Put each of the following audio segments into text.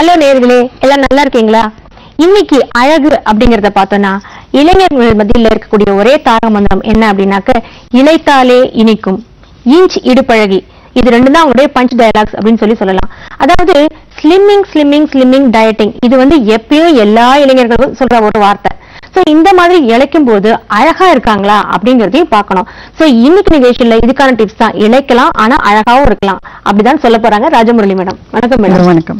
Hello நேர்களே எல்லாம் நல்லா இருக்கீங்களா இன்னைக்கு அழகு அப்படிங்கறத பார்த்தோம்னா இளைஞர்கள் மத்தியில இருக்கக்கூடிய ஒரே தாரக மந்திரம் என்ன அப்படின்னாக்க இளைத்தாலே இனிக்கும் இன்ச் இடுப்பழகி இது ரெண்டு தான் அவங்களுடைய பஞ்ச் டயலாக்ஸ் அப்படின்னு சொல்லி சொல்லலாம் அதாவது ஸ்லிம்மிங் ஸ்லிம்மிங் ஸ்லிம்மிங் டயட்டிங் இது வந்து எப்பயும் எல்லா இளைஞர்களும் சொல்ற ஒரு வார்த்தை சோ இந்த மாதிரி இழைக்கும் போது அழகா இருக்காங்களா அப்படிங்கறதையும் பார்க்கணும் சோ இன்னைக்கு நிகழ்ச்சியில இதுக்கான டிப்ஸ் தான் இழைக்கலாம் ஆனா அழகாவும் இருக்கலாம் அப்படிதான் சொல்ல போறாங்க ராஜமுரளி மேடம் வணக்கம் மேடம் வணக்கம்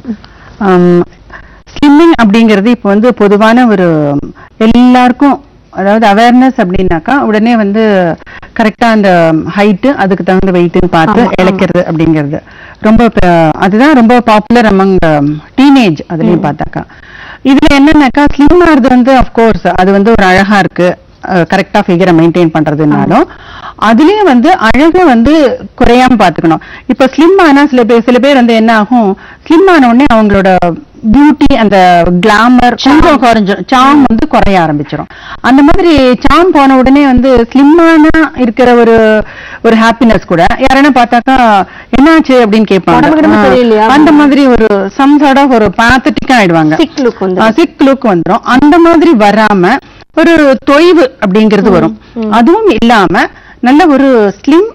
ஸ்லிம்மிங் அப்படிங்கிறது இப்போ வந்து பொதுவான ஒரு எல்லாருக்கும் அதாவது அவேர்னஸ் அப்படின்னாக்கா உடனே வந்து கரெக்டா அந்த ஹைட்டு அதுக்கு தகுந்த வெயிட்னு பார்த்து ஆமா, ஆமா. இழைக்கிறது அப்படிங்கிறது ரொம்ப ப- அதுதான் ரொம்ப பாப்புலர் அமங் டீனேஜ் அதுலயும் பார்த்தாக்கா இதுல என்னன்னாக்கா ஸ்லிம் ஆகிறது வந்து அஃப்கோர்ஸ் அது வந்து ஒரு அழகா இருக்கு கரெக்டா ஃபிகரை மெயின்டைன் பண்றதுனாலும் அதுலயும் வந்து அழகை வந்து குறையாம பாத்துக்கணும் இப்ப ஸ்லிம் ஆனா சில பேர் சில பேர் வந்து என்ன ஆகும் ஸ்லிம் ஆன உடனே அவங்களோட பியூட்டி அந்த கிளாமர் கொஞ்சம் குறைஞ்சிரும் சாம் வந்து குறைய ஆரம்பிச்சிரும் அந்த மாதிரி சாம் போன உடனே வந்து ஸ்லிம்மான இருக்கிற ஒரு ஒரு ஹாப்பினஸ் கூட யாரன்னா பார்த்தாக்கா என்னாச்சு அப்படின்னு உடம்பு கிடம்பு கேட்பாங்க சரியில்லையா? ஆ, அந்த மாதிரி ஒரு சம் சார்ட் ஆஃப் ஒரு பாத்தட்டிக்கா ஆயிடுவாங்க சிக் லுக் வந்து சிக் லுக் வந்துரும் அந்த மாதிரி வராம ஒரு தொய்வு அப்படிங்கிறது வரும் அதுவும் இல்லாம நல்ல ஒரு ஸ்லிம்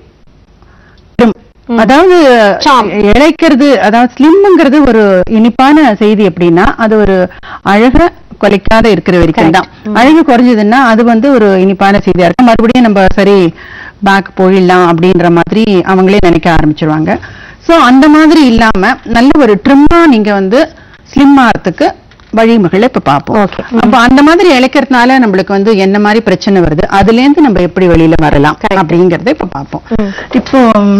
அதாவது Charm. இழைக்கிறது அதாவது ஸ்லிம்ங்கிறது ஒரு இனிப்பான செய்தி அப்படின்னா அது ஒரு அழக குலைக்காத இருக்கிற வரைக்கும் தான் அழகு குறைஞ்சதுன்னா அது வந்து ஒரு இனிப்பான செய்தியா இருக்கு மறுபடியும் நம்ம சரி பேக் போயிடலாம் அப்படின்ற மாதிரி அவங்களே நினைக்க ஆரம்பிச்சிருவாங்க சோ அந்த மாதிரி இல்லாம நல்ல ஒரு ட்ரிம்மா நீங்க வந்து ஸ்லிம் ஆகிறதுக்கு வழிமுறைகளை இப்ப பார்ப்போம் Okay. அப்ப அந்த மாதிரி இழைக்கிறதுனால நம்மளுக்கு வந்து என்ன மாதிரி பிரச்சனை வருது அதுல இருந்து நம்ம எப்படி வெளியில வரலாம் அப்படிங்கறத இப்ப பார்ப்போம் இப்போ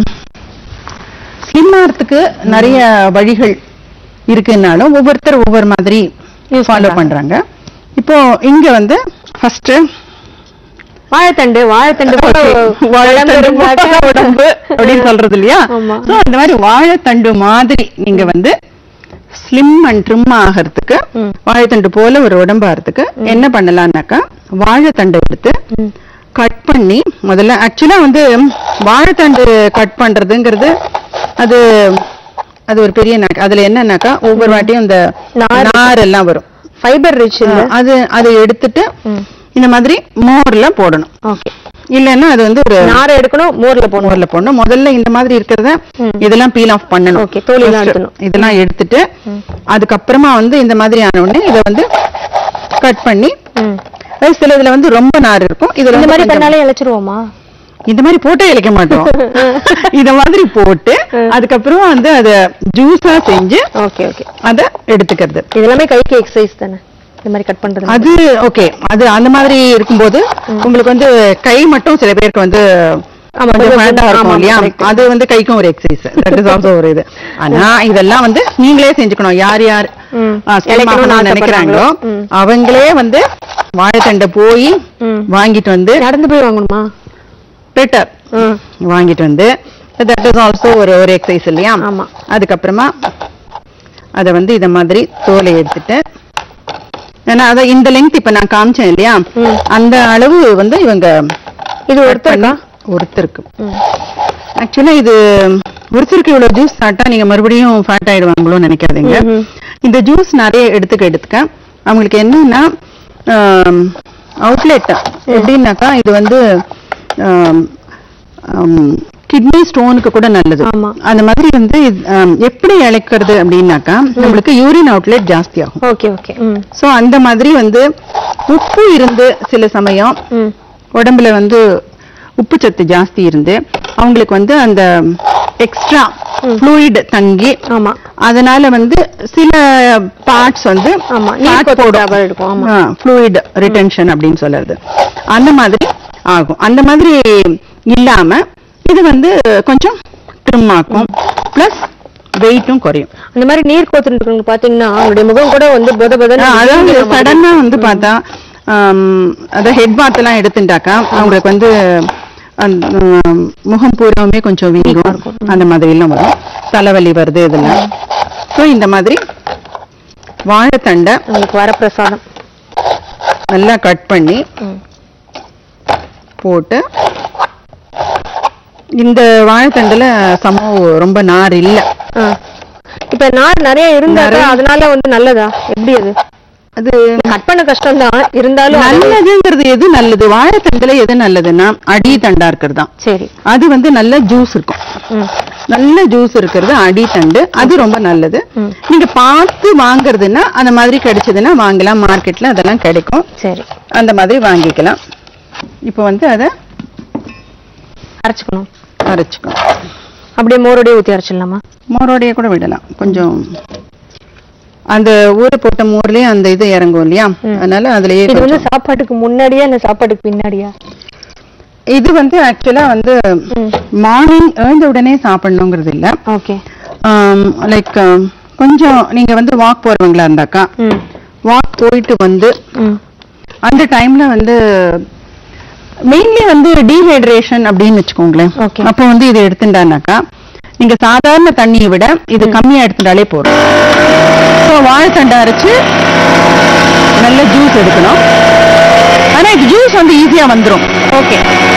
ஸ்லிம் ஆகிறதுக்கு நிறைய வழிகள் இருக்குன்னாலும் ஒவ்வொருத்தர் ஒவ்வொரு மாதிரி ஃபாலோ பண்றாங்க இப்போ இங்க வந்து ஃபர்ஸ்ட் வாழைத்தண்டு வாழைத்தண்டு போட்டு வாழைத்தண்டு உடம்பு போல உடம்பு அப்படின்னு சொல்றது இல்லையா ஆமா. சோ அந்த மாதிரி வாழைத்தண்டு மாதிரி நீங்க வந்து ஸ்லிம் அண்ட் ட்ரிம் ஆகிறதுக்கு ம். வாழைத்தண்டு போல ஒரு உடம்பு ஆகிறதுக்கு என்ன பண்ணலாம்னாக்கா வாழைத்தண்டை எடுத்து கட் பண்ணி முதல்ல ஆக்சுவலா வந்து வாழைத்தண்டு கட் பண்றதுங்கிறது அது அது ஒரு பெரிய நாக்கு அதுல என்னன்னாக்கா ஒவ்வொரு வாட்டியும் இந்த நார் நார் எல்லாம் வரும் ஃபைபர் ரிச் இல்ல அது அதை எடுத்துட்டு இந்த மாதிரி மோர்ல போடணும் ஓகே இல்லைன்னா அது வந்து ஒரு நாரை எடுக்கணும் மோர்ல போடணும் மோர்ல போடணும் முதல்ல இந்த மாதிரி இருக்கிறத இதெல்லாம் பீல் ஆஃப் பண்ணணும் Okay, தோல் எல்லாம் First எடுத்துடணும். இதெல்லாம் எடுத்துட்டு அதுக்கப்புறமா வந்து இந்த மாதிரி ஆன உடனே இதை வந்து கட் பண்ணி ம். அது சில இதுல வந்து ரொம்ப நார் இருக்கும் இதுல இந்த வந்து மாதிரி கொஞ்சம் பண்ணாலே இழைச்சிருவோமா இந்த மாதிரி போட்டே இழைக்க மாட்டோம் இத மாதிரி போட்டு அதுக்கப்புறம் வந்து அத ஜூஸா செஞ்சு ஓகே ஓகே அத எடுத்துக்கிறது இதெல்லாமே கைக்கு எக்ஸசைஸ் தானே இந்த மாதிரி கட் பண்றது அது ஓகே அது அந்த மாதிரி இருக்கும்போது உங்களுக்கு வந்து கை மட்டும் சில பேருக்கு வந்து ஆமா, கொஞ்சம் கொஞ்சம் fat ஆ இருக்கும் ஆமா, இல்லையா correct. அது வந்து கைக்கும் ஒரு எக்ஸசைஸ் தட் இஸ் ஆல்சோ ஒரு இது ஆனா இதெல்லாம் வந்து நீங்களே செஞ்சுக்கணும் யார் யார் ம். ஆ, slim இளைக்கணும்னு ஆகணும்னு நினைக்கிறாங்களோ ஆசைப்படுறாங்களோ. ம். அவங்களே வந்து வாழைத்தண்டை போய் ம். வாங்கிட்டு வந்து நடந்து போய் வாங்கணுமா பெட்டர் ம். வாங்கிட்டு வந்து தட் இஸ் ஆல்சோ ஒரு ஒரு எக்ஸசைஸ் இல்லையா ஆமா. அதுக்கப்புறமா அத வந்து இத மாதிரி தோலை எடுத்துட்டு ஏன்னா அத இந்த லெங்த் இப்ப நான் காமிச்சேன் இல்லையா ம். அந்த அளவு வந்து இவங்க இது cut ஒருத்தருக்கா பண்ணி- ஒருத்தருக்கு ஆக்சுவலா இது ஒருத்தருக்கு இவ்வளவு ஜூஸ் சாப்பிட்டா நீங்க மறுபடியும் ஃபேட் ஆயிடுவாங்களோன்னு நினைக்காதீங்க ம்ஹும். இந்த ஜூஸ் நிறைய எடுத்துக்க எடுத்துக்க அவங்களுக்கு என்னன்னா அவுட்லெட் எப்படின்னாக்கா இது வந்து கிட்னி ஸ்டோனுக்கு கூட நல்லது ஆமா. அந்த மாதிரி வந்து இது, ஆம், எப்படி இழைக்கிறது அப்படின்னாக்கா நம்மளுக்கு யூரின் அவுட்லெட் ஜாஸ்தி ஆகும் ஓகே ஓகே ம் சோ அந்த மாதிரி வந்து உப்பு இருந்து சில சமயம் ம் உடம்புல வந்து உப்பு சத்து ஜாஸ்தி இருந்து அவங்களுக்கு வந்து அந்த எக்ஸ்ட்ரா ஃப்ளூயிட் தங்கி ஆமா அதனால வந்து சில பார்ட்ஸ் வந்து ஆமா, நீர் கொத்து trouble இருக்கும், ஆமா. ஃப்ளூயிட் ரிட்டென்ஷன் அப்படின்னு சொல்றது அந்த மாதிரி ஆகும் அந்த மாதிரி இல்லாம இது வந்து கொஞ்சம் ட்ரிம் ஆக்கும் பிளஸ் வெயிட்டும் குறையும் அந்த மாதிரி நீர் கோத்துட்டு இருக்கவங்க பாத்தீங்கன்னா அவங்களுடைய முகம் கூட வந்து பொத ஆ, அதாவது பொத சடனா வந்து பார்த்தா ஆம், அதாவது ஹெட் பாத் எல்லாம் எடுத்துட்டாக்கா அவங்களுக்கு வந்து அந்த, ஆம், முகம் பூராவுமே கொஞ்சம் வீங்கும் அந்த மாதிரி எல்லாம் வரும் தலைவலி வருது இதெல்லாம் ஸோ இந்த மாதிரி வாழைத்தண்டை உங்களுக்கு வரப்பிரசாதம் நல்லா கட் பண்ணி ம். போட்டு இந்த வாழைத்தண்டுல சமம் ரொம்ப நார் இல்ல ஆ. இப்ப நார் நிறைய இருந்தா நிறைய- அதனால வந்து நல்லதா எப்படி அது அது கட் பண்ண கஷ்டம் தான் இருந்தாலும் அது- நல்லதுங்கிறது எது நல்லது வாழைத்தண்டுல எது நல்லதுன்னா அடி தண்டா இருக்கிறது தான் சரி அது வந்து நல்ல ஜூஸ் இருக்கும் ம் நல்ல ஜூஸ் இருக்கிறது அடித்தண்டு அது ரொம்ப நல்லது ம். நீங்க பார்த்து வாங்குறதுன்னா அந்த மாதிரி கிடைச்சதுன்னா வாங்கலாம் மார்க்கெட்ல அதெல்லாம் கிடைக்கும் சரி அந்த மாதிரி வாங்கிக்கலாம் இப்போ வந்து அதை அரைச்சுக்கணும் அரைச்சுக்கணும் அப்படியே மோரோடய ஊத்தி அரைச்சிடலாமா மோரோடைய கூட விடலாம் கொஞ்சம் அந்த ஊற போட்ட மோர்லயே அந்த இது இறங்கும் இல்லையா ம். அதனால அதுலயே இது வந்து கொஞ்சம்- சாப்பாட்டுக்கு முன்னாடியா இல்ல சாப்பாட்டுக்கு பின்னாடியா இது வந்து ஆக்சுவலா வந்து ம். மார்னிங் எழுந்த உடனே சாப்பிடணுங்கிறது இல்ல ஓகே லைக் கொஞ்சம் நீங்க வந்து வாக் போறவங்களா இருந்தாக்கா ம் வாக் போயிட்டு வந்து ம் அந்த டைம்ல வந்து மெயின்லி வந்து டீஹைட்ரேஷன் அப்படின்னு வச்சுக்கோங்களேன் Okay. அப்போ வந்து இது எடுத்துட்டானாக்கா நீங்க சாதாரண தண்ணியை விட இது கம்மியா எடுத்துட்டாலே போதும் ஸோ வாழைத்தண்டை அரைச்சு நல்ல ஜூஸ் எடுக்கணும் ஆனா இது ஜூஸ் வந்து ஈஸியா வந்துரும் ஓகே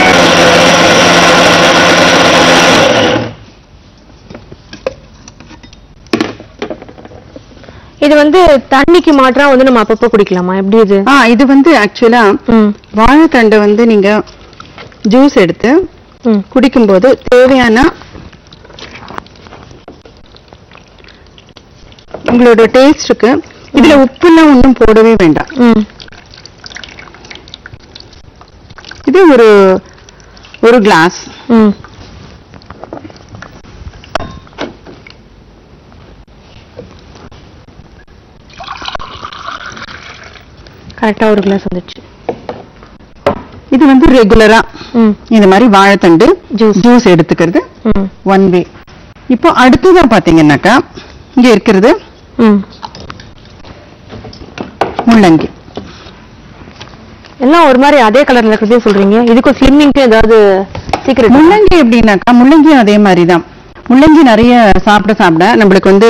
இது வந்து தண்ணிக்கு மாற்றா வந்து நம்ம அப்பப்போ குடிக்கலாமா எப்படி இது ஆ இது வந்து ஆக்சுவலா ம் வாழைத்தண்டை வந்து நீங்க ஜூஸ் எடுத்து ம் குடிக்கும்போது தேவையான உங்களோட டேஸ்டுக்கு இதுல உப்புலாம் ஒன்றும் போடவே வேண்டாம் ம் இது ஒரு ஒரு கிளாஸ் ம் கரெக்டா ஒரு கிளாஸ் வந்துச்சு இது வந்து ரெகுலரா ம் இந்த மாதிரி வாழைத்தண்டு ஜூஸ் ஜூஸ் எடுத்துக்கிறது ம் ஒன் வே இப்போ அடுத்ததா பாத்தீங்கன்னாக்கா இங்க இருக்கிறது ம் முள்ளங்கி எல்லாம் ஒரு மாதிரி அதே கலர்ல இருக்கிறதே சொல்றீங்க இதுக்கும் ஸ்லிம்மிங்க்கு ஏதாவது சீக்கிரம் முள்ளங்கி எப்படின்னாக்கா முள்ளங்கியும் அதே மாதிரி தான் முள்ளங்கி நிறைய சாப்பிட சாப்பிட நம்மளுக்கு வந்து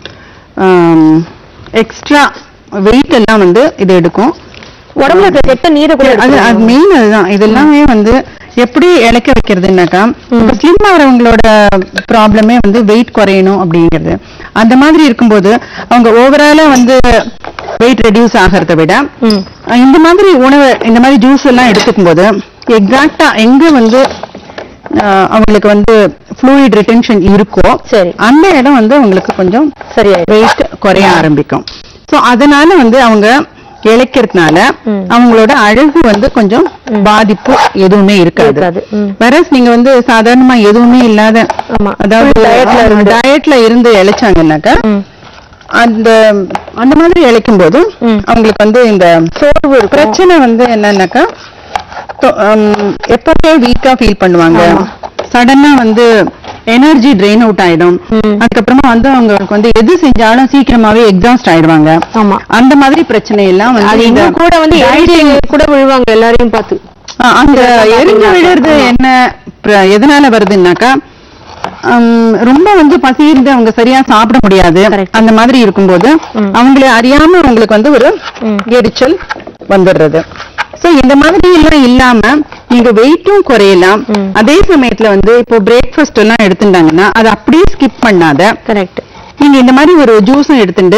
எக்ஸ்ட்ரா வெயிட் எல்லாம் வந்து இது எடுக்கும் உடம்புல இருக்க கெட்ட நீரை கூட அது அது எடுத்துரும். மெயின் அதுதான் இது எல்லாமே வந்து எப்படி இழைக்க வைக்கிறதுனாக்கா இப்போ ஸ்லிம் ஆகிறவங்களோட ப்ராப்ளமே வந்து வெயிட் குறையணும் அப்படிங்கிறது அந்த மாதிரி இருக்கும்போது அவங்க ஓவராலா வந்து வெயிட் ரெடியூஸ் ஆகிறத விட ம் அஹ் இந்த மாதிரி உணவு இந்த மாதிரி ஜூஸ் எல்லாம் எடுத்துக்கும் போது எக்ஸாக்டா எங்க வந்து அஹ், அவங்களுக்கு வந்து ஃப்ளூயிட் ரிட்டென்ஷன் இருக்கோ சரி அந்த இடம் வந்து அவங்களுக்கு கொஞ்சம் சரியாயிடும் வெயிட் குறைய ஆரம்பிக்கும் சோ அதனால வந்து அவங்க இழைக்கிறதுனால ம். அவங்களோட அழகு வந்து கொஞ்சம் பாதிப்பு எதுவுமே இருக்காது இருக்காது. ம். வெரஸ் நீங்க வந்து சாதாரணமா எதுவுமே இல்லாத ஆமா அதாவது Full dietல இருந்து. டயட்ல இருந்து இழைச்சாங்கன்னாக்கா ம் அந்த அந்த மாதிரி இழைக்கும் போது ம். அவங்களுக்கு வந்து இந்த சோர்வு இருக்கும் பிரச்சனை வந்து என்னன்னாக்கா தொ- ஹம், எப்பவுமே வீக்கா ஃபீல் பண்ணுவாங்க ஆமா. சடனா வந்து எனர்ஜி ட்ரெயின் அவுட் ஆயிடும் ம். அதுக்கப்புறமா வந்து அவங்களுக்கு வந்து எது செஞ்சாலும் சீக்கிரமாவே எக்ஸாஸ்ட் ஆயிடுவாங்க ஆமா அந்த மாதிரி பிரச்சனை எல்லாம் அது வந்து இந்த இன்னும் கூட வந்து dieting- எரிஞ்சு கூட விழுவாங்க எல்லாரையும் பார்த்து ஆ, அந்த இதெல்லாம் எரிஞ்சு பாத்தீங்கன்னா, விழுறது ஆமா. என்ன பிர- எதனால வருதுன்னாக்கா ஹம், ரொம்ப வந்து பசி இருந்து அவங்க சரியா சாப்பிட முடியாது Correct. அந்த மாதிரி இருக்கும்போது ம். அவங்களே அறியாம அவங்களுக்கு வந்து ஒரு ம். எரிச்சல் வந்துடுறது சோ இந்த மாதிரி எல்லாம் இல்லாம நீங்க வெயிட்டும் குறையலாம் ம். அதே சமயத்துல வந்து இப்போ பிரேக்ஃபாஸ்ட் எல்லாம் எடுத்துட்டாங்கன்னா அதை அப்படியே ஸ்கிப் பண்ணாத கரெக்ட் நீங்க இந்த மாதிரி ஒரு ஜூஸும் எடுத்துட்டு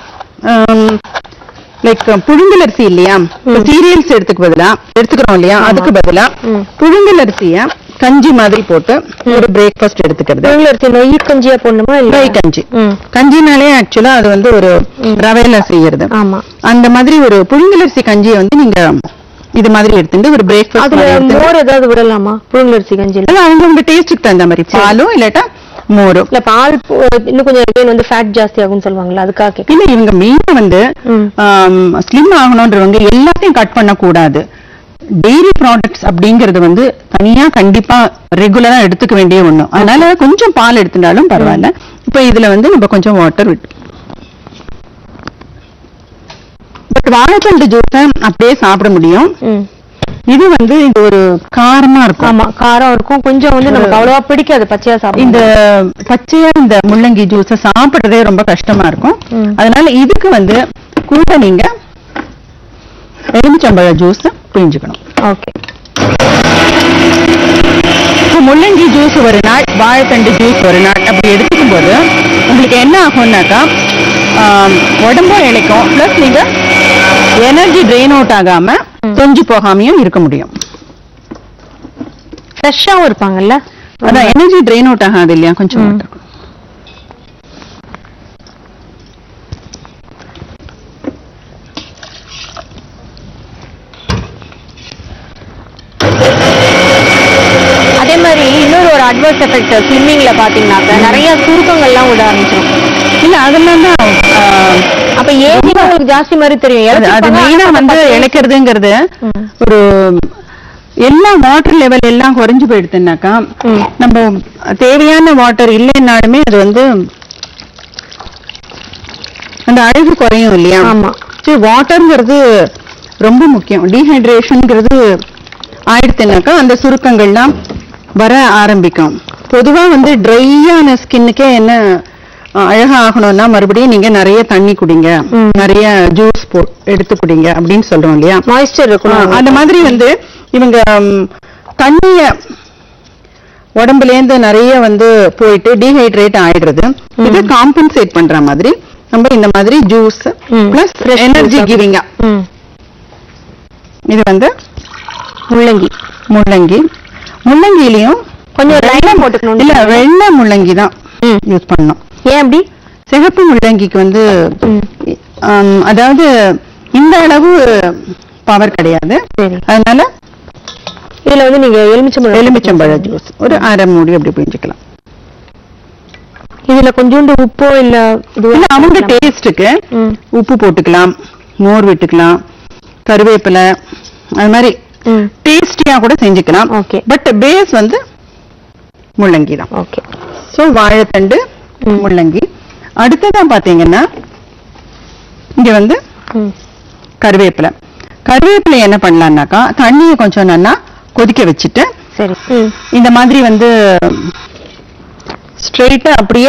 லைக் புழுங்கல் அரிசி இல்லையா சீரியல்ஸ் எடுத்துக்கு பதிலா எடுத்துக்கிறோம் இல்லையா ஆமா. அதுக்கு பதிலா ம். புழுங்கல் அரிசிய கஞ்சி மாதிரி போட்டு ஒரு பிரேக்ஃபாஸ்ட் எடுத்துக்கிறது புழுங்கல் அரிசி நெய் கஞ்சியா போடணுமா இல்ல நெய் கஞ்சி ம் கஞ்சினாலே ஆக்சுவலா அது வந்து ஒரு ரவையில செய்யறது ஆமா அந்த மாதிரி ஒரு புழுங்கல் அரிசி கஞ்சியை வந்து நீங்க இது மாதிரி எடுத்துட்டு ஒரு பிரேக்ஃபாஸ்ட் அதுல மோர் ஏதாவது விடலாமா புழுங்கல் அரிசி கஞ்சில அவங்க உங்க டேஸ்ட்டுக்கு தகுந்த மாதிரி பாலும் இல்லாட்டா மோரும் இல்ல பால் போ- இன்னும் கொஞ்சம் again வந்து ஃபேட் ஜாஸ்தி ஆகும்னு சொல்லுவாங்கல்ல அதுக்காக கேக்குறேன். இல்ல இவங்க மெயினா வந்து ம் ஸ்லிம் ஆகணுன்றவங்க எல்லாத்தையும் கட் பண்ண கூடாது டெய்ரி ப்ராடக்ட்ஸ் அப்படிங்கறது வந்து தனியா கண்டிப்பா ரெகுலரா எடுத்துக்க வேண்டிய ஒண்ணு அதனால கொஞ்சம் பால் எடுத்துட்டாலும் பரவாயில்ல இப்ப இதுல வந்து நம்ம கொஞ்சம் வாட்டர் விட்டு பட் வாழைத்தண்டு ஜூஸ அப்படியே சாப்பிட முடியும் ம் இது வந்து இது ஒரு காரமா இருக்கும் ஆமா காரம் இருக்கும் கொஞ்சம் வந்து நமக்கு அவ்வளவா பிடிக்காது பச்சையா சாப்பிட இந்த பச்சையா இந்த முள்ளங்கி ஜூஸ சாப்பிடுறதே ரொம்ப கஷ்டமா இருக்கும் ம். அதனால இதுக்கு வந்து கூட நீங்க எலுமிச்சம்பழ ஜூஸ் பிழிஞ்சுக்கணும் ஓகே இப்போ முள்ளங்கி ஜூஸ் ஒரு நாள் வாழைத்தண்டு ஜூஸ் ஒரு நாள் அப்படி எடுத்துக்கும் போது உங்களுக்கு என்ன ஆகும்னாக்கா ஆம், உடம்பும் இழைக்கும் ப்ளஸ் நீங்க எனர்ஜி ட்ரெயின் அவுட் ஆகாம தொஞ்சு போகாமையும் இருக்க முடியும் ஃப்ரெஷ்ஷாவும் இருப்பாங்கல்ல அதான் எனர்ஜி ட்ரெயின் அவுட் ஆகாது இல்லையா கொஞ்சம் ம். water. அதே மாதிரி இன்னொரு ஒரு அட்வர்ஸ் எஃபெக்ட் ஸ்விம்மிங்ல பாத்தீங்கன்னாக்க நிறைய சுருக்கங்கள்லாம் விட ஆரம்பிச்சிடும் இல்ல அதெல்லாம் தான் ஆ, அப்ப ஏஜ் உங்களுக்கு ஜாஸ்தி மாதிரி தெரியும் அது- அது இறச்சிருப்பாங்க, மெயினா ஆனா வந்து பத்து- இழைக்கிறதுங்கிறது ம். ஒரு எல்லா வாட்டர் லெவல் எல்லாம் குறைஞ்சு போயிடுதுன்னாக்கா ம். நம்ம தேவையான வாட்டர் இல்லைன்னாலுமே அது வந்து அந்த அழகு குறையும் இல்லையா ஆமா. சரி வாட்டர்ங்கிறது ரொம்ப முக்கியம் டீஹைட்ரேஷன்ங்கிறது ஆயிடுத்துனாக்கா அந்த சுருக்கங்கள்லாம் வர ஆரம்பிக்கும் பொதுவா வந்து ட்ரையான ஸ்கின்னுக்கே என்ன அஹ், அழகா ஆகணும்னா மறுபடியும் நீங்க நிறைய தண்ணி குடிங்க ம். நிறைய ஜூஸ் போ எடுத்து குடிங்க அப்படின்னு சொல்றோம் இல்லையா மாய்ஸ்சர் ஆ, இருக்கணும் அந்த மாதிரி வந்து இவங்க ம், தண்ணிய உடம்புல இருந்து நிறைய வந்து போயிட்டு டீஹைட்ரேட் ஆயிடுறது இதை காம்பன்சேட் பண்ற மாதிரி நம்ம இந்த மாதிரி ஜூஸ் ம். Plus Fresh energy juice. கிவிங்கா ம். இது வந்து முள்ளங்கி முள்ளங்கி முள்ளங்கிலையும் கொஞ்சம் லைனா போட்டுக்கணும் இல்ல வெள்ளை முள்ளங்கி தான் ம். யூஸ் பண்ணணும் ஏன் அப்படி சிகப்பு முள்ளங்கிக்கு வந்து ம். ஆம், அதாவது இந்த அளவு பவர் கிடையாது சரி அதனால இதுல வந்து நீங்க எலுமிச்சம்பழம் எலுமிச்சம்பழ ஜூஸ் ஒரு அரை மூடி அப்படி பிழிஞ்சுக்கலாம் இதுல கொஞ்சோண்டு உப்போ இல்ல இது இல்ல அவங்க டேஸ்ட்டுக்கு ம். உப்பு போட்டுக்கலாம் மோர் விட்டுக்கலாம் கருவேப்பிலை அது மாதிரி ம். டேஸ்டியா கூட செஞ்சுக்கலாம் Okay. பட் பேஸ் வந்து முள்ளங்கி தான் ஓகே ஸோ வாழைத்தண்டு ம். முள்ளங்கி அடுத்ததான் பாத்தீங்கன்னா இங்க வந்து ம். கருவேப்பிலை கருவேப்பிலை என்ன பண்ணலாம்னாக்கா தண்ணியை கொஞ்சம் நல்லா கொதிக்க வச்சுட்டு சரி ம். இந்த மாதிரி வந்து ஸ்ட்ரெயிட்டா அப்படியே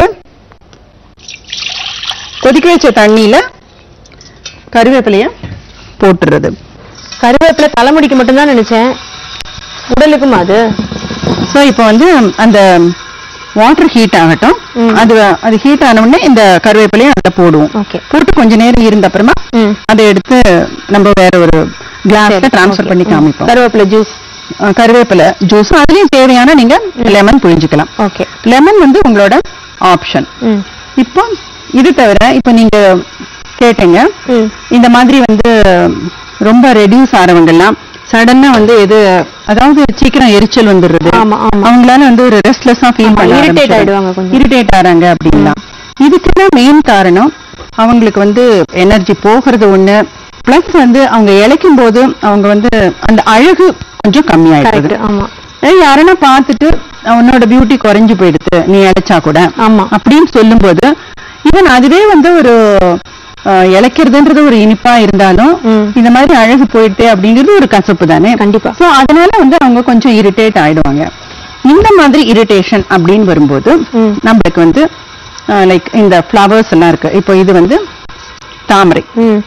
கொதிக்க வச்ச தண்ணியில கருவேப்பிலைய போட்டுறது கருவேப்பிலை தலைமுடிக்கு மட்டும்தான் நினைச்சேன் உடலுக்குமா அது ஸோ இப்போ வந்து அந்த வாட்டர் ஹீட் ஆகட்டும் ம். அது அது ஹீட் ஆன உடனே இந்த கருவேப்பிலையை அதில் போடுவோம் ஓகே போட்டு கொஞ்ச நேரம் இருந்த அப்புறமா ம். அதை எடுத்து நம்ம வேற ஒரு கிளாஸ்ல சரி, டிரான்ஸ்ஃபர் okay. பண்ணி ம். காமிப்போம் கருவேப்பிலை ஜூஸ் அஹ் கருவேப்பிலை ஜூஸ் அதுலயும் தேவையான நீங்க லெமன் புழிஞ்சுக்கலாம் ஓகே லெமன் வந்து உங்களோட ஆப்ஷன் ம் இப்போ இது தவிர இப்போ நீங்க கேட்டீங்க ம் இந்த மாதிரி வந்து ரொம்ப ரெடியூஸ் ஆறவங்கெல்லாம் சடனா வந்து எது அதாவது சீக்கிரம் எரிச்சல் வந்துடுறது ஆமா, ஆமா. அவங்களால வந்து ஒரு ரெஸ்ட்லெஸ்ஸா ஃபீல் ஆமா, பண்ண irritate ஆயிடுவாங்க கொஞ்சம். இரிட்டேட் ஆறாங்க அப்படின்னா இதுக்கெல்லாம் மெயின் காரணம் அவங்களுக்கு வந்து எனர்ஜி போகிறது ஒண்ணு பிளஸ் வந்து அவங்க இழைக்கும் போது அவங்க வந்து அந்த அழகு கொஞ்சம் கம்மியாயிடுது கரெக்ட் ஆமா ஏய், யாருன்னா பார்த்துட்டு உன்னோட பியூட்டி குறைஞ்சு போயிடுது நீ இழைச்சா கூட ஆமா அப்படின்னு சொல்லும்போது ஈவன் அதுவே வந்து ஒரு அஹ், இளைக்கிறதுன்றது ஒரு இனிப்பா இருந்தாலும் ம். இந்த மாதிரி அழகு போயிட்டு அப்படிங்கிறது ஒரு கசப்பு தானே கண்டிப்பா. சோ அதனால வந்து அவங்க கொஞ்சம் இரிட்டேட் ஆயிடுவாங்க இந்த மாதிரி இரிட்டேஷன் அப்படின்னு வரும்போது ம். நம்மளுக்கு வந்து லைக் இந்த ஃப்ளவர்ஸ் எல்லாம் இருக்கு இப்போ இது வந்து தாமரை ம்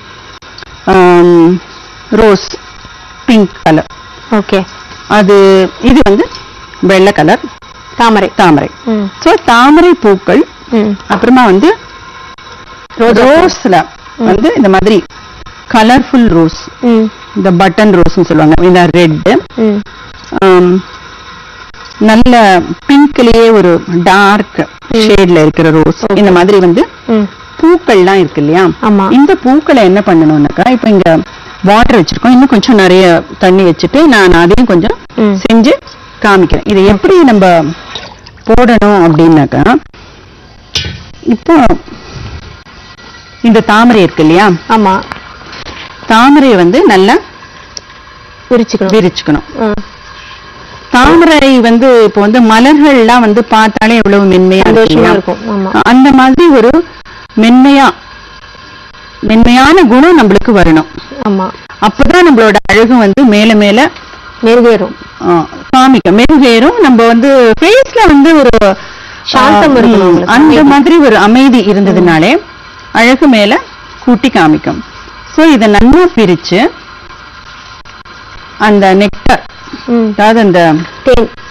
ரோஸ் பிங்க் கலர் ஓகே அது இது வந்து வெள்ளை கலர் தாமரை தாமரை ம் சோ தாமரை பூக்கள் ம் அப்புறமா வந்து ரோஸ்ல வந்து இந்த மாதிரி கலர்ஃபுல் ரோஸ் ம் இந்த பட்டன் ரோஸ்னு சொல்லுவாங்க இந்த ரெட் ம் நல்ல பிங்க்லயே ஒரு டார்க் ஷேட்ல இருக்கிற ரோஸ் இந்த மாதிரி வந்து ம் பூக்கள்லாம் இருக்கு இல்லையா ஆமா. இந்த பூக்களை என்ன பண்ணணும்னாக்கா இப்ப இங்க வாட்டர் வச்சிருக்கோம் இன்னும் கொஞ்சம் நிறைய தண்ணி வச்சுட்டு நான் அதையும் கொஞ்சம் ம். செஞ்சு காமிக்கிறேன் இதை எப்படி நம்ம போடணும் அப்படின்னாக்கா இப்போ இந்த தாமரை இருக்கு இல்லையா ஆமா தாமரையை வந்து நல்லா பிரிச்சுக்கணும் விரிச்சுக்கணும் ம். தாமரை வந்து இப்போ வந்து மலர்கள்லாம் வந்து பார்த்தாலே எவ்வளவு மென்மையா இருக்கு சந்தோஷமா இல்லையா? இருக்கும் ஆமா அந்த மாதிரி ஒரு மென்மையா மென்மையான குணம் நம்மளுக்கு வரணும் ஆமா அப்பதான் நம்மளோட அழகு வந்து மேல மேல மெருகேறும் ஆ, காமிக்கும் மெருகேறும் நம்ம வந்து ஃபேஸ்ல வந்து ஒரு சாந்தம் ஆ, இருக்கணும் ம், உங்களுக்கு, அந்த அமைதி. மாதிரி ஒரு அமைதி இருந்ததுனாலே அழகு மேல கூட்டி காமிக்கும் சோ இத நல்லா பிரிச்சு அந்த நெக்டர் ம் அதாவது அந்த தேன்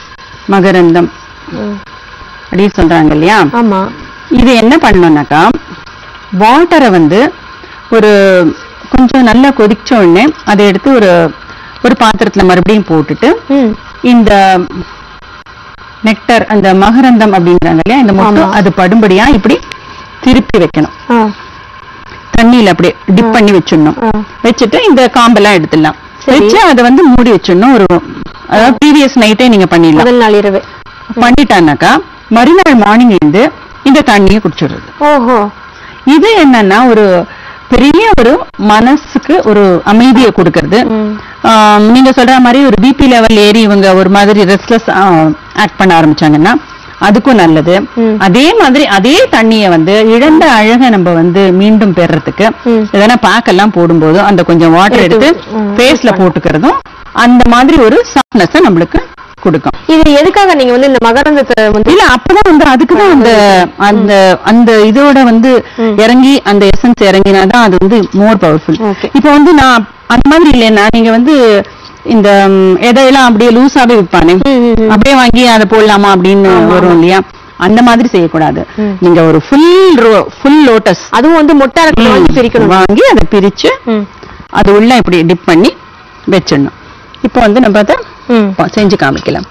மகரந்தம் ம். அப்படின்னு சொல்றாங்க இல்லையா ஆமா இது என்ன பண்ணணும்னாக்கா வாட்டரை வந்து ஒரு கொஞ்சம் நல்லா கொதிச்ச உடனே அதை எடுத்து ஒரு ஒரு பாத்திரத்துல மறுபடியும் போட்டுட்டு ம் இந்த நெக்டர் அந்த மகரந்தம் அப்படிங்கிறாங்க இல்லையா இந்த மொத்தம் ஆமா. அது படும்படியா இப்படி திருப்பி வைக்கணும் ஆ தண்ணியில அப்படியே டிப் பண்ணி வச்சிடணும் ஆ. வச்சுட்டு இந்த காம்பெல்லாம் எடுத்துடலாம் சரி. வச்சு அதை வந்து மூடி வச்சிடணும் ஒரு அதாவது ப்ரீவியஸ் நைட்டே நீங்க பண்ணிடலாம் முதல் நாள் இரவு பண்ணிட்டானாக்கா மறுநாள் மார்னிங் எழுந்து இந்த தண்ணியை குடிச்சிடுறது ஓஹோ இது என்னன்னா ஒரு பெரிய ஒரு மனசுக்கு ஒரு அமைதியை கொடுக்கறது ம். ஆம், நீங்க சொல்ற மாதிரி ஒரு பிபி லெவல் ஏறி இவங்க ஒரு மாதிரி ரெஸ்ட்லெஸ் ஆக்ட் பண்ண ஆரம்பிச்சாங்கன்னா அதுக்கும் நல்லது ம். அதே மாதிரி அதே தண்ணிய வந்து இழந்த அழகை நம்ம வந்து மீண்டும் பெறறதுக்கு ம். எதனா பேக் எல்லாம் போடும்போது அந்த கொஞ்சம் வாட்டர் எடுத்து, எடுத்து ம், ஃபேஸ்ல போட்டுக்கிறதும் அந்த மாதிரி ஒரு சாஃப்ட்னஸ் நம்மளுக்கு கொடுக்கும் இது எதுக்காக நீங்க வந்து இந்த மகரந்தத்தை வந்து இல்ல அப்பதான் வந்து அதுக்குதான் அந்த அந்த அந்த இதோட வந்து ம். இறங்கி அந்த எசன்ஸ் இறங்கினாதான் அது வந்து மோர் பவர்ஃபுல் Okay. இப்போ வந்து நான் அந்த மாதிரி இல்லைன்னா நீங்க வந்து இந்த ம், எதையெல்லாம் அப்படியே லூஸாவே விற்பானே ம், ம், ம். அப்படியே வாங்கி அதை போடலாமா அப்படின்னு ஆமா, வரும் இல்லையா அந்த மாதிரி செய்யக்கூடாது ம். நீங்க ஒரு ஃபுல் ஃபுல் லோட்டஸ் அதுவும் வந்து மொட்டை இருக்கிறத வாங்கி பிரிக்கணும் வாங்கி அதை பிரிச்சு ம். அது உள்ள இப்படி டிப் பண்ணி வச்சிடணும் இப்போ வந்து நம்ம அதை ம். ப- செஞ்சு காமிக்கலாம்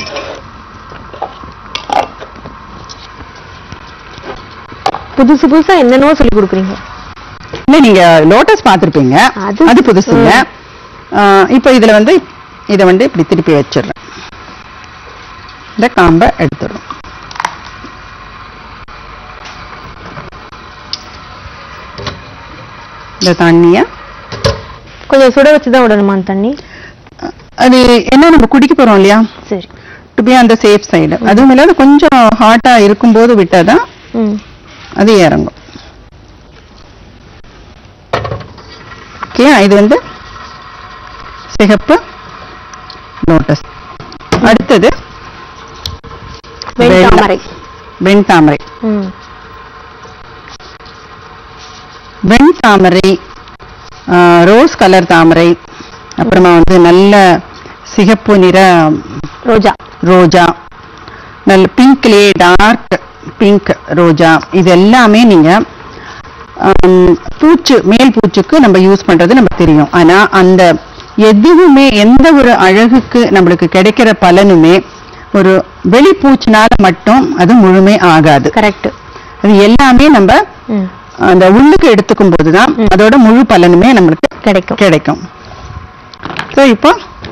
புதுசு புதுசா என்னென்னவோ சொல்லி கொடுக்குறீங்க இல்ல நீங்க லோட்டஸ் பார்த்திருப்பீங்க அது- அது புதுசு இல்ல ஆஹ் இப்போ இதுல வந்து இத வந்து இப்படி திருப்பி வச்சிடுறேன் இந்த காம்பை எடுத்துடுறோம் இந்த தண்ணிய கொஞ்சம் சுட வச்சுதான் விடணுமா அந்த தண்ணி அது என்ன நம்ம குடிக்க போறோம் இல்லையா சரி டு பி அந்த சேஃப் சைடு அதுவும் இல்லாத கொஞ்சம் ஹாட்டா இருக்கும்போது விட்டாதான் ம் அது இறங்கும் ஓகே இது வந்து சிகப்பு லோட்டஸ் அடுத்தது வெண்தாமரை வெண்தாமரை ம் வெண்தாமரை ரோஸ் கலர் தாமரை அப்புறமா வந்து நல்ல சிகப்பு நிற ரோஜா ரோஜா நல்ல பிங்க்லயே டார்க் பிங்க் ரோஜா இது எல்லாமே நீங்க ஆம், பூச்சு மேல் பூச்சுக்கு நம்ம யூஸ் பண்றது நமக்கு தெரியும் ஆனா அந்த எதுவுமே எந்த ஒரு அழகுக்கு நம்மளுக்கு கிடைக்கிற பலனுமே ஒரு வெளிப்பூச்சினால மட்டும் அது முழுமை ஆகாது கரெக்ட் அது எல்லாமே நம்ம ம் அந்த உள்ளுக்கு எடுத்துக்கும் போதுதான் அதோட முழு பலனுமே நம்மளுக்கு கிடைக்கும் கிடைக்கும் ஸோ இப்போ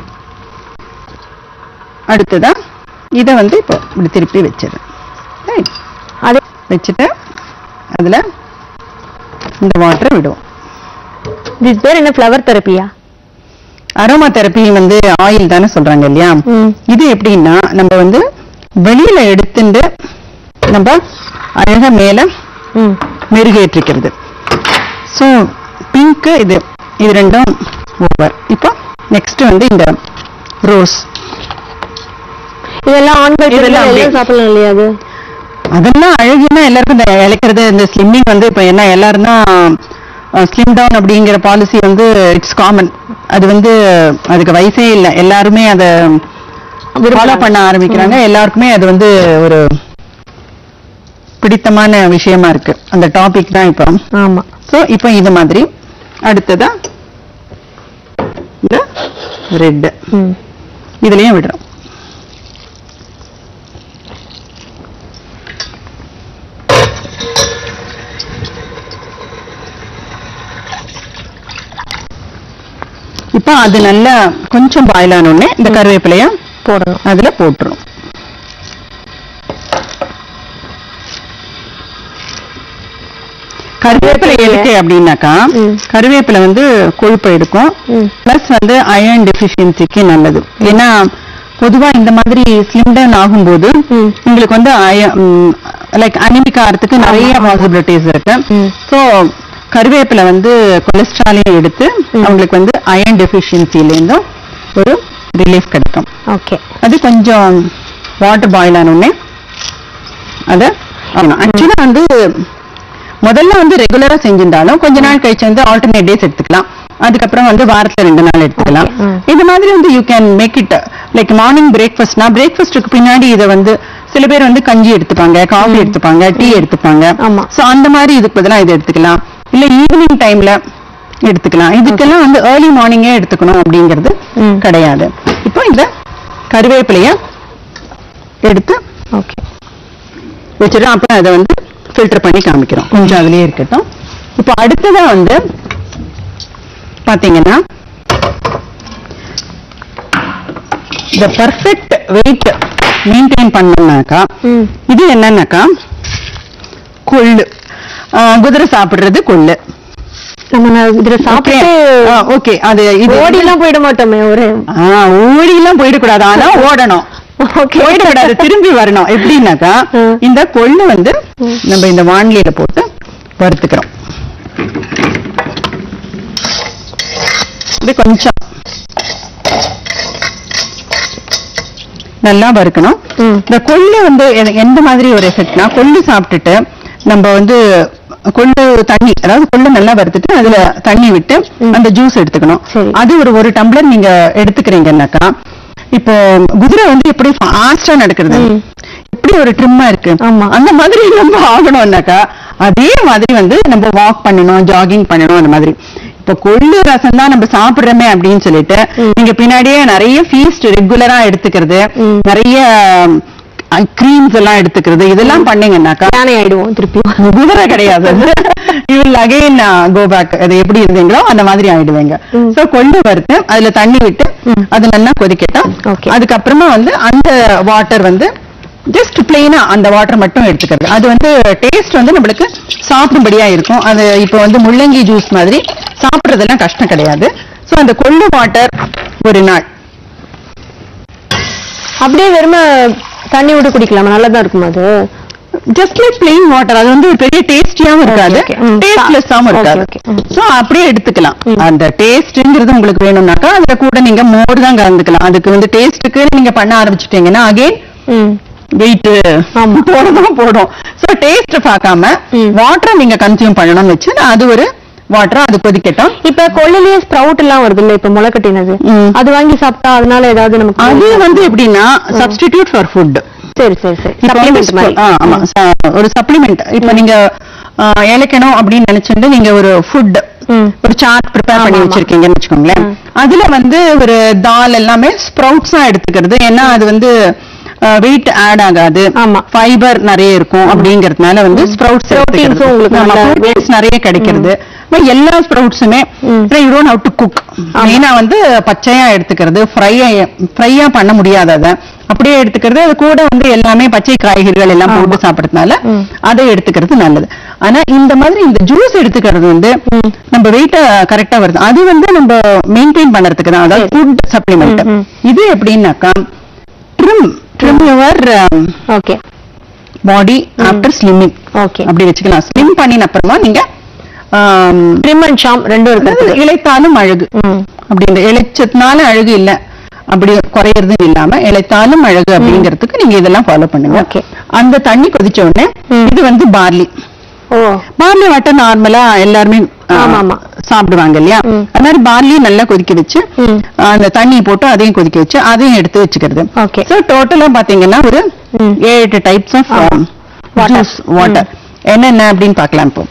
அடுத்ததா இதை வந்து இப்போ இப்படி திருப்பி வச்சிடுறேன் Right. அது வச்சுட்டு அதுல இந்த வாட்டரை விடுவோம் இது பேர் என்ன ஃப்ளவர் தெரப்பியா அரோமா தெரப்பி வந்து ஆயில் தானே சொல்றாங்க இல்லையா ம் இது எப்படின்னா நம்ம வந்து வெளியில எடுத்துட்டு நம்ம அழகா மேல ம் மெருகேற்றிக்கிறது ஸோ பிங்க் இது இது ரெண்டும் ஓவர் இப்போ நெக்ஸ்ட் வந்து இந்த ரோஸ் இதெல்லாம் ஆண்கள் இதெல்லாம் பெண்கள் அப்படியே. எல்லாம் சாப்பிடலாம் இல்லையா அது அதெல்லாம் அழகுன்னா எல்லாருக்கும் இந்த இழைக்கிறது இந்த ஸ்லிம்மிங் வந்து இப்போ என்ன எல்லாரும் தான் ஸ்லிம் டவுன் அப்படிங்கிற பாலிசி வந்து இட்ஸ் காமன் அது வந்து அதுக்கு வயசே இல்லை எல்லாருமே அதை ஃபாலோ பண்ண ஆரம்பிக்கிறாங்க எல்லாருக்குமே அது வந்து ஒரு பிடித்தமான விஷயமா இருக்கு அந்த டாபிக் தான் இப்போ ஆமா ஸோ இப்போ இது மாதிரி அடுத்ததா இந்த ரெட் ம் இதுலயும் விடுறோம் இப்போ அது நல்லா கொஞ்சம் பாயில் ஆன உடனே இந்த கருவேப்பிலைய போடணும் அதுல போட்டுரும் கருவேப்பிலை எதுக்கு அப்படின்னாக்கா ம். கருவேப்பிலை வந்து கொழுப்பை எடுக்கும் ம் பிளஸ் வந்து அயர்ன் டெஃபிஷியன்சிக்கு நல்லது ஏன்னா பொதுவா இந்த மாதிரி ஸ்லிம் டவுன் ஆகும்போது ம். உங்களுக்கு வந்து லைக் அனிமிக் ஆகிறதுக்கு நிறைய பாசிபிலிட்டிஸ் இருக்கு ம். ஸோ கருவேப்பிலை வந்து கொலஸ்ட்ராலையும் எடுத்து அவங்களுக்கு வந்து அயர்ன் டெஃபிஷியன்சிலேருந்தும் ஒரு ரிலீஃப் கிடைக்கும் ஓகே அது கொஞ்சம் வாட்டர் பாயில் ஆன உடனே அதை ஆக்சுவலா வந்து முதல்ல வந்து ரெகுலரா செஞ்சிருந்தாலும் கொஞ்ச நாள் கழிச்சு வந்து ஆல்டர்னேட் டேஸ் எடுத்துக்கலாம் அதுக்கப்புறம் வந்து வாரத்துல ரெண்டு நாள் எடுத்துக்கலாம் Okay, ம். இந்த மாதிரி வந்து you can make it like morning பிரேக்ஃபாஸ்ட்னா பிரேக்ஃபாஸ்ட்டுக்கு பின்னாடி இதை வந்து சில பேர் வந்து கஞ்சி எடுத்துப்பாங்க காஃபி எடுத்துப்பாங்க டீ எடுத்துப்பாங்க ஆமா. சோ அந்த மாதிரி இதுக்கு பதிலா இதை எடுத்துக்கலாம் இல்ல ஈவினிங் டைம்ல எடுத்துக்கலாம் இதுக்கெல்லாம் வந்து ஏர்லி மார்னிங்கே எடுத்துக்கணும் அப்படிங்கிறது ம். கிடையாது இப்போ இந்த கருவேப்பிலைய எடுத்து ஓகே வச்சிடும் அப்புறம் அதை வந்து ஃபில்டர் பண்ணி காமிக்கிறோம் கொஞ்சம் அதுலயே இருக்கட்டும் இப்போ அடுத்ததா வந்து பாத்தீங்கன்னா இந்த பர்ஃபெக்ட் வெயிட் மெயின்டைன் பண்ணோம்னாக்கா ம் இது என்னன்னாக்கா கொள்ளு ஆஹ் குதிரை சாப்பிடுறது கொள்ளு நம்ம ந- இதுல சாப்பிட்டு ஓகே அது இது ஓடி எல்லாம் போயிட மாட்டோமே ஒரு ஓடி எல்லாம் போயிடக்கூடாது ஆனா ஓடணும் ஓகே போயிடக்கூடாது திரும்பி வரணும் எப்படின்னாக்கா ம். இந்த கொள்ளு வந்து நம்ம இந்த வாண்லியில போட்டு வறுத்துக்கிறோம் இது கொஞ்சம் நல்லா வறுக்கணும் ம். இந்த கொள்ளு வந்து எ- எந்த மாதிரி ஒரு எஃபெக்ட்னா கொள்ளு சாப்பிட்டுட்டு நம்ம வந்து கொள்ளு தண்ணி அதாவது கொள்ளு நல்லா வறுத்துட்டு அதுல தண்ணி விட்டு அந்த ஜூஸ் எடுத்துக்கணும் சரி. அது ஒரு ஒரு டம்ளர் நீங்க எடுத்துக்கிறீங்கன்னாக்கா இப்போ குதிரை வந்து எப்படி ஃபாஸ்டா நடக்கிறது ம். எப்படி ஒரு ட்ரிம்மா இருக்கு ஆமா. அந்த மாதிரி நம்ம ஆகணும்னாக்கா அதே மாதிரி வந்து நம்ம வாக் பண்ணணும் ஜாகிங் பண்ணணும் அந்த மாதிரி இப்ப கொள்ளு ரசம் தான் நம்ம சாப்பிடுறோமே அப்படின்னு சொல்லிட்டு நீங்க பின்னாடியே நிறைய ஃபீஸ்ட் ரெகுலரா எடுத்துக்கிறது ம். நிறைய கிரீம்ஸ் எல்லாம் எடுத்துக்கிறது இதெல்லாம் பண்ணீங்கன்னாக்கா யானை ஆயிடுவோம் திருப்பியும் குதிரை கிடையாது you will again go back அது எப்படி இருந்தீங்களோ அந்த மாதிரி ஆயிடுவீங்க ம். சோ கொள்ளு வறுத்து அதுல தண்ணி விட்டு ம். அது நல்லா கொதிக்கட்டும் Okay. அதுக்கப்புறமா வந்து அந்த வாட்டர் வந்து ஜஸ்ட் பிளெயினா அந்த வாட்டர் மட்டும் எடுத்துக்கிறது அது வந்து டேஸ்ட் வந்து நம்மளுக்கு சாப்பிடும்படியா இருக்கும் அது இப்போ வந்து முள்ளங்கி ஜூஸ் மாதிரி சாப்பிடுறதெல்லாம் கஷ்டம் கிடையாது சோ அந்த கொள்ளு வாட்டர் ஒரு நாள் அப்படியே வெறும தண்ணி விட்டு குடிக்கலாமா நல்லா தான் இருக்கும் அது ஜஸ்ட் லைக் பிளெயின் வாட்டர் அது வந்து ஒரு பெரிய டேஸ்டியாவும் இருக்காது okay. ம். டேஸ்ட்லெஸ்ஸாவும் Okay, இருக்காது okay. ம். சோ அப்படியே எடுத்துக்கலாம் ம். அந்த டேஸ்ட்ங்கிறது உங்களுக்கு வேணும்னாக்கா அதுல கூட நீங்க மோர் தான் கலந்துக்கலாம் அதுக்கு வந்து டேஸ்ட்டுக்கு நீங்க பண்ண ஆரம்பிச்சிட்டீங்கன்னா அகைன் ம் வெயிட் ஆமா. போடதான் போடும் சோ டேஸ்ட் பார்க்காம ம். வாட்டரை நீங்க கன்சியூம் பண்ணணும்னு வச்சு அது ஒரு வாட்டர் அது கொதிக்கட்டும் இப்ப கொள்ளையிலேயே ஸ்ப்ரவுட் எல்லாம் வருது இல்ல இப்ப முளை கட்டினது ம். அது வாங்கி சாப்பிட்டா அதனால ஏதாவது நமக்கு அது வந்து எப்படின்னா சப்ஸ்டிடியூட் ஃபார் ஃபுட் சரி சரி சரி இப்ப வந்து சப்ளிமெண்ட் மாதிரி ஆ, ஆமா ச- ஒரு சப்ளிமெண்ட் இப்ப நீங்க ஆ, இழைக்கணும் அப்படின்னு நினைச்சிட்டு நீங்க ஒரு ஃபுட் ம். ஒரு சார்ட் ப்ரிப்பேர் பண்ணி ஆமா, ஆமா. வச்சிருக்கீங்கன்னு வச்சுக்கோங்களேன் ம். அதுல வந்து ஒரு தால் எல்லாமே ஸ்ப்ரவுட்ஸா எடுத்துக்கிறது ஏன்னா அது வந்து வெயிட் ஆட் ஆகாது ஆமா. ஃபைபர் நிறைய இருக்கும் அப்படிங்கறதுனால வந்து ஸ்ப்ரவுட்ஸ் Proteins உம் உங்களுக்கு நல்லா- ப்ரோட்டீன்ஸ் நிறைய கிடைக்கிறது ஆனா எல்லா ஸ்ப்ரவுட்ஸுமே ம். You don't have to cook மெயினா வந்து பச்சையா எடுத்துக்கிறது ஃப்ரை ஃப்ரையா பண்ண முடியாது அதை அப்படியே எடுத்துக்கிறது அது கூட வந்து எல்லாமே பச்சை காய்கறிகள் எல்லாம் போட்டு சாப்பிடறதுனால ம். அதை எடுத்துக்கிறது நல்லது ஆனா இந்த மாதிரி இந்த ஜூஸ் எடுத்துக்கிறது வந்து ம். நம்ம வெயிட்ட கரெக்டா வருது அது வந்து நம்ம மெயின்டைன் பண்றதுக்கு தான் அதாவது ஃபுட் சப்ளிமெண்ட் ம், ம். இது எப்படின்னாக்கா trim trim your okay body after slimming okay அப்படி வச்சுக்கலாம் ஸ்லிம் பண்ணின அப்புறமா நீங்க ஆம், ட்ரிம் அண்ட் ஷாம் ரெண்டும் அதாவது இருக்கு இளைத்தாலும் அழகு ம் அப்படின்ற இளைச்சதுனால அழகு இல்ல அப்படி குறையறது இல்லாம இளைத்தாலும் அழகு அப்படிங்கிறதுக்கு நீங்க இதெல்லாம் ஃபாலோ பண்ணுங்க Okay. அந்த தண்ணி கொதிச்ச உடனே ம். இது வந்து பார்லி ஓ பார்லி வாட்டர் நார்மலா எல்லாருமே ஆ, ஆமா, ஆமா. சாப்பிடுவாங்க இல்லையா ம். அது மாதிரி பார்லி நல்லா கொதிக்க வச்சு ம். ஆ, அந்த தண்ணி போட்டு அதையும் கொதிக்க வச்சு அதையும் எடுத்து வச்சுக்கிறது Okay. சோ டோட்டலா பாத்தீங்கன்னா ஒரு ம். ஏழு எட்டு டைப்ஸ் ஆஃப் ஆமா. Water. ஜூஸ் வாட்டர் என்னென்ன அப்படின்னு பார்க்கலாம் இப்போ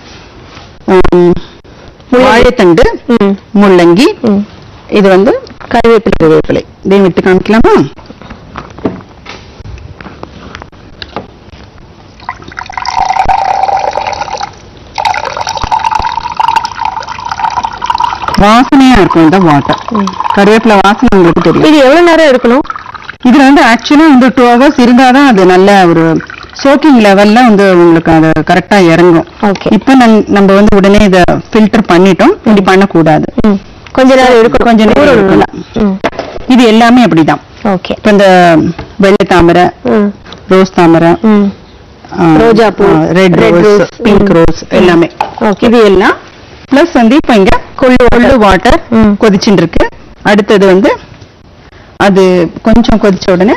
ம், வாழைத்தண்டு ம் முள்ளங்கி ம் இது வந்து கருவேப்பிலை கருவேப்பிலை இதையும் விட்டு காமிக்கலாமா வாசனையா இருக்கும் இந்த வாட்டர் ம். கருவேப்பிலை வாசனை உங்களுக்கு தெரியும் இது எவ்வளவு நேரம் இருக்கணும் இதுல வந்து ஆக்சுவலா வந்து டூ ஹவர்ஸ் இருந்தாதான் அது நல்ல ஒரு சோக்கிங் லெவல்ல வந்து உங்களுக்கு அது கரெக்டா இறங்கும் ஓகே இப்ப நம்- நம்ம வந்து உடனே இத ஃபில்டர் பண்ணிட்டோம் இப்படி பண்ணக்கூடாது ம் கொஞ்ச நேரம் இருக்கணும் கொஞ்ச நேரம் ஊறணும் நல்லா. இருக்கணும். ம் இது எல்லாமே அப்படிதான் ஓகே இப்ப இந்த வெள்ளை தாமரை ம் ரோஸ் தாமரை ம் ரோஜா பூ, red red rose rose, pink ம். ரோஸ் எல்லாமே ஓகே இது எல்லாம் பிளஸ் வந்து இப்ப இங்க கொள்ளு கொள்ளு வாட்டர் ம். கொதிச்சுட்டு இருக்கு அடுத்தது வந்து அது கொஞ்சம் கொதிச்ச உடனே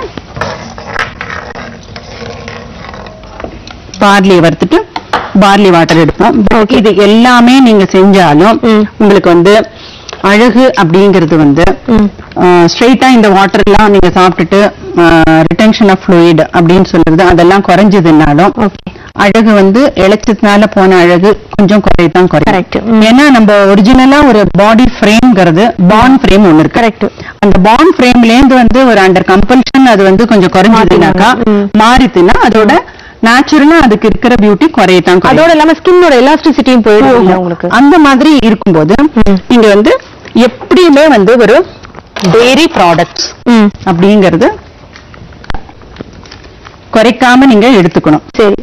பார்லி வறுத்துட்டு பார்லி வாட்டர் எடுப்போம் Okay. இது எல்லாமே நீங்க செஞ்சாலும் ம். உங்களுக்கு வந்து அழகு அப்படிங்கிறது வந்து ம். ஸ்ட்ரெயிட்டா இந்த வாட்டர் எல்லாம் நீங்க சாப்பிட்டுட்டு ரிட்டென்ஷன் ஆஃப் fluid அப்படின்னு சொல்றது அதெல்லாம் குறைஞ்சதுனாலும் ஓகே அழகு வந்து இழைச்சதுனால போன அழகு கொஞ்சம் குறையத்தான் Correct. குறையும் ஏன்னா நம்ம ஒரிஜினலா ஒரு பாடி ஃப்ரேம்ங்கிறது பாண்ட் ஃப்ரேம் ஒண்ணு இருக்கு கரெக்ட் அந்த பாண்ட் ஃப்ரேம்ல இருந்து வந்து ஒரு அண்டர் கம்பல்ஷன் அது வந்து கொஞ்சம் குறைஞ்சதுனாக்கா மாத்தினாங்க. ம். மாறித்துன்னா அதோட நேச்சுரலா அதுக்கு இருக்கிற பியூட்டி குறையத்தான் குறையும் அதோட இல்லாம ஸ்கின்னோட எலாஸ்டிசிட்டியும் போயிடும் இல்ல உங்களுக்கு அந்த மாதிரி இருக்கும்போது ம். நீங்க வந்து எப்படியுமே வந்து ஒரு டெய்ரி ப்ராடக்ட்ஸ் ம் அப்படிங்கறது குறைக்காம நீங்க எடுத்துக்கணும் சரி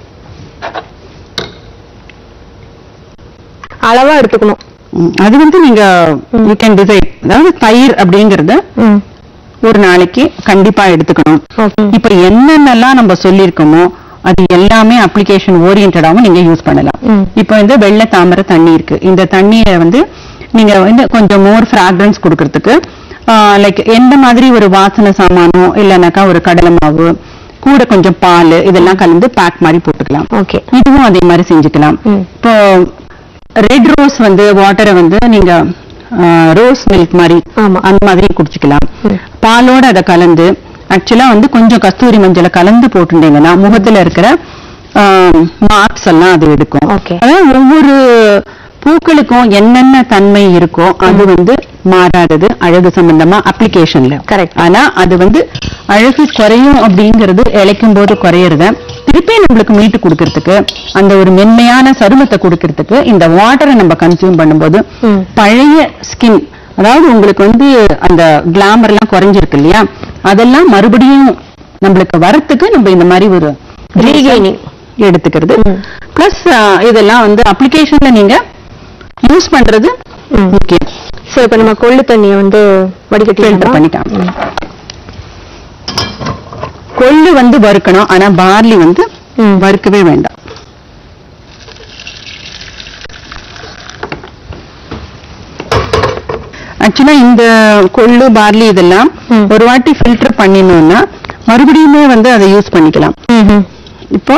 அளவா எடுத்துக்கணும் ம், அது வந்து நீங்க யூ கேன் டிசைட் அதாவது தயிர் அப்படிங்கறது ம் ஒரு நாளைக்கு கண்டிப்பா எடுத்துக்கணும் ஓகே இப்ப என்னென்னலாம் நம்ம சொல்லியிருக்கோமோ அது எல்லாமே அப்ளிகேஷன் ஓரியன்டாவும் நீங்க யூஸ் பண்ணலாம் ம். இப்போ வந்து வெள்ளை தாமரை தண்ணி இருக்கு இந்த தண்ணியை வந்து நீங்க வந்து கொஞ்சம் மோர் ஃப்ராக்ரன்ஸ் கொடுக்கறதுக்கு லைக் எந்த மாதிரி ஒரு வாசனை சாமானோ இல்லைனாக்கா ஒரு கடலை மாவு கூட கொஞ்சம் பால் இதெல்லாம் கலந்து பேக் மாதிரி போட்டுக்கலாம் ஓகே இதுவும் அதே மாதிரி செஞ்சுக்கலாம் ம். இப்போ ரெட் ரோஸ் வந்து வாட்டரை வந்து நீங்க ரோஸ் மில்க் மாதிரி ஆமா. அந்த மாதிரி குடிச்சுக்கலாம் ம். பாலோட அதை கலந்து ஆக்சுவலா வந்து கொஞ்சம் கஸ்தூரி மஞ்சளை கலந்து போட்டுட்டீங்கன்னா முகத்துல இருக்கிற மார்க்ஸ் எல்லாம் அது எடுக்கும் Okay. அதாவது ஒவ்வொரு பூக்களுக்கும் என்னென்ன தன்மை இருக்கோ அது வந்து மாறாதது அழகு சம்பந்தமா அப்ளிகேஷன்ல Correct. ஆனா அது வந்து அழகு குறையும் அப்படிங்கிறது இழைக்கும் போது குறையறத திருப்பி நம்மளுக்கு மீட்டு கொடுக்கறதுக்கு அந்த ஒரு மென்மையான சருமத்தை கொடுக்கறதுக்கு இந்த வாட்டரை நம்ம கன்சியூம் பண்ணும்போது ம். பழைய ஸ்கின் அதாவது உங்களுக்கு வந்து அந்த கிளாமர் எல்லாம் குறைஞ்சிருக்கு இல்லையா அதெல்லாம் மறுபடியும் நம்மளுக்கு வரத்துக்கு நம்ம இந்த மாதிரி ஒரு Regaining. எடுத்துக்கிறது ம். பிளஸ் இதெல்லாம் வந்து அப்ளிகேஷன்ல நீங்க யூஸ் பண்றது ம். முக்கியம் சோ இப்ப நம்ம கொள்ளு தண்ணியை வந்து வடிகட்டி ஃபில்டர் பண்ணிக்கலாம் கொள்ளு வந்து வறுக்கணும் ஆனா பார்லி வந்து ம். வறுக்கவே வேண்டாம் ஆக்சுவலா இந்த கொள்ளு பார்லி இதெல்லாம் ம். ஒரு வாட்டி ஃபில்டர் பண்ணினோம்னா மறுபடியுமே வந்து அதை யூஸ் பண்ணிக்கலாம் ம்ஹும். இப்போ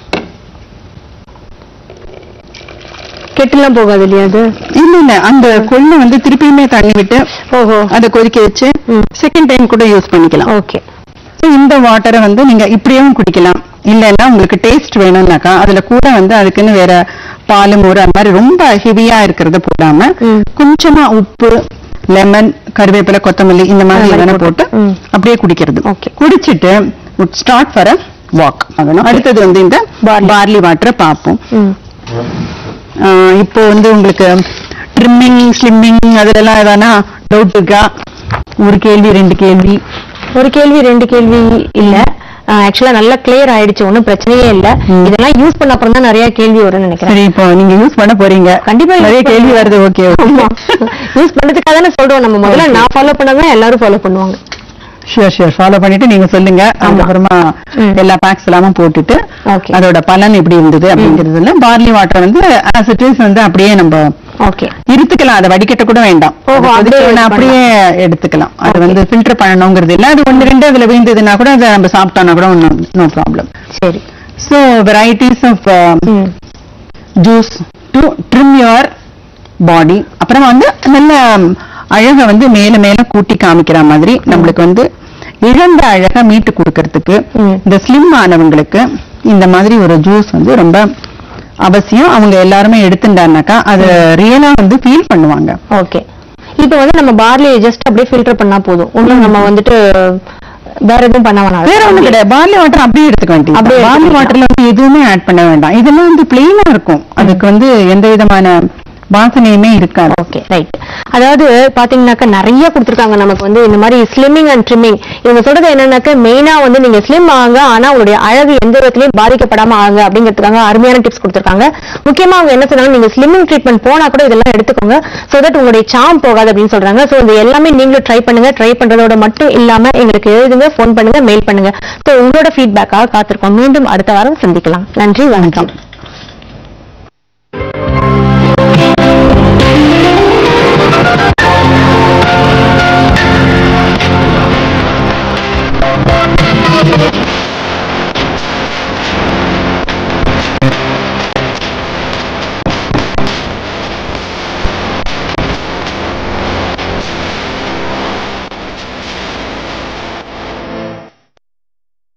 கெட்டுலாம் போகாது இல்லையா அது இல்ல இல்ல அந்த கொள்ளு வந்து திருப்பியுமே தண்ணி விட்டு ஓஹோ அதை கொதிக்க வச்சு ம். செகண்ட் டைம் கூட யூஸ் பண்ணிக்கலாம் ஓகே So, இந்த வாட்டரை வந்து நீங்க இப்படியும் குடிக்கலாம் இல்லைன்னா உங்களுக்கு டேஸ்ட் வேணும்னாக்கா அதுல கூட வந்து அதுக்குன்னு வேற பால் மோர் அந்த மாதிரி ரொம்ப ஹெவியா இருக்கிறத போடாம ம். கொஞ்சமா உப்பு லெமன் கருவேப்பிலை கொத்தமல்லி இந்த மாதிரி அந்த மாதிரி எதனா போட்டு, போட்டு ம். அப்படியே குடிக்கிறது Okay. குடிச்சிட்டு ஸ்டார்ட் ஃபார் அ வாக் ஆகணும் அடுத்தது வந்து இந்த பார்லி வாட்டரை பார்ப்போம் ம் ஆஹ் இப்போ வந்து உங்களுக்கு ட்ரிம்மிங் ஸ்லிம்மிங் அதுலலாம் எதனா டவுட் இருக்கா ஒரு கேள்வி ரெண்டு கேள்வி ஒரு கேள்வி ரெண்டு கேள்வி இல்ல ஆக்சுவலா நல்லா கிளியர் ஆயிடுச்சு ஒண்ணும் பிரச்சனையே இல்ல ம். இதெல்லாம் யூஸ் பண்ண அப்புறம் தான் நிறைய கேள்வி வரும்னு நினைக்கிறேன் சரி இப்போ நீங்க யூஸ் பண்ண போறீங்க கண்டிப்பா use நிறைய கேள்வி பண்ணுவேன். வருது ஓகே ஆமா யூஸ் பண்ணதுக்காக தானே சொல்றோம் நம்ம முதல்ல Okay. நான் ஃபாலோ பண்ணதான் எல்லாரும் ஃபாலோ பண்ணுவாங்க ஷூர் ஷூர் ஃபாலோ பண்ணிட்டு நீங்க சொல்லுங்க அதுக்கப்புறமா ம். எல்லா பேக்ஸ் எல்லாமும் போட்டுட்டு Okay. அதோட பலன் எப்படி இருந்தது அப்படிங்கிறதுல பார்லி வாட்டர் வந்து ஆஸ் இட் இஸ் வந்து அப்படியே நம்ம ஓகே இருத்துக்கலாம் அதை வடிகட்ட கூட வேண்டாம் ஓஹோ, அது அப்படியே கொதிச்ச உடனே use அப்படியே எடுத்துக்கலாம் அது Okay. வந்து ஃபில்டர் பண்ணணுங்கிறது இல்ல அது ஒன்னு ரெண்டு அதுல விழுந்ததுன்னா கூட அதை நம்ம சாப்பிட்டோம்னா கூட ஒன்றும் நோ ப்ராப்ளம் சரி ஸோ வெரைட்டிஸ் ஆஃப் ம் juice to trim your body அப்புறம் வந்து நல்ல அழகை வந்து மேல மேல கூட்டி காமிக்கிற மாதிரி நம்மளுக்கு வந்து இழந்த அழகை மீட்டு கொடுக்கறதுக்கு ம். இந்த ஸ்லிம் ஆனவங்களுக்கு இந்த மாதிரி ஒரு ஜூஸ் வந்து ரொம்ப அவசியம் அவங்க எல்லாருமே எடுத்துட்டாருனாக்கா அது ரியலா வந்து ஃபீல் பண்ணுவாங்க ஓகே இப்போ வந்து நம்ம பார்லி ஜஸ்ட் அப்படியே ஃபில்டர் பண்ணா போதும் ஒண்ணும் நம்ம வந்துட்டு வேற எதுவும் பண்ண வேணாம் வேற ஒண்ணும் கிடையாது பார்லி வாட்டர் அப்படியே எடுத்துக்க வேண்டியது அப்படியே பார்லி எடுத்துக்கலாம். வாட்டர்ல வந்து எதுவுமே ஆட் பண்ண வேண்டாம் இதெல்லாம் வந்து பிளெயினா இருக்கும் அதுக்கு வந்து எந்த விதமான வாசனையுமே இருக்காது ஓகே ரைட் அதாவது பாத்தீங்கன்னாக்கா நிறைய கொடுத்துருக்காங்க நமக்கு வந்து இந்த மாதிரி ஸ்லிம்மிங் அண்ட் ட்ரிம்மிங் இவங்க சொல்றது என்னன்னாக்கா மெயினா வந்து நீங்க ஸ்லிம் ஆகுங்க ஆனா உங்களுடைய அழகு எந்த விதத்திலையும் பாதிக்கப்படாம ஆகுங்க அப்படிங்கிறதுக்காக அருமையான டிப்ஸ் கொடுத்துருக்காங்க முக்கியமா அவங்க என்ன சொன்னாங்க நீங்க ஸ்லிம்மிங் ட்ரீட்மெண்ட் போனா கூட இதெல்லாம் எடுத்துக்கோங்க சோ தட் உங்களுடைய சாம் போகாது அப்படின்னு சொல்றாங்க சோ இது எல்லாமே நீங்களும் ட்ரை பண்ணுங்க ட்ரை பண்றதோட மட்டும் இல்லாம எங்களுக்கு எழுதுங்க ஃபோன் பண்ணுங்க மெயில் பண்ணுங்க சோ உங்களோட ஃபீட்பேக்காக காத்திருக்கோம் மீண்டும் அடுத்த வாரம் சந்திக்கலாம் நன்றி வணக்கம்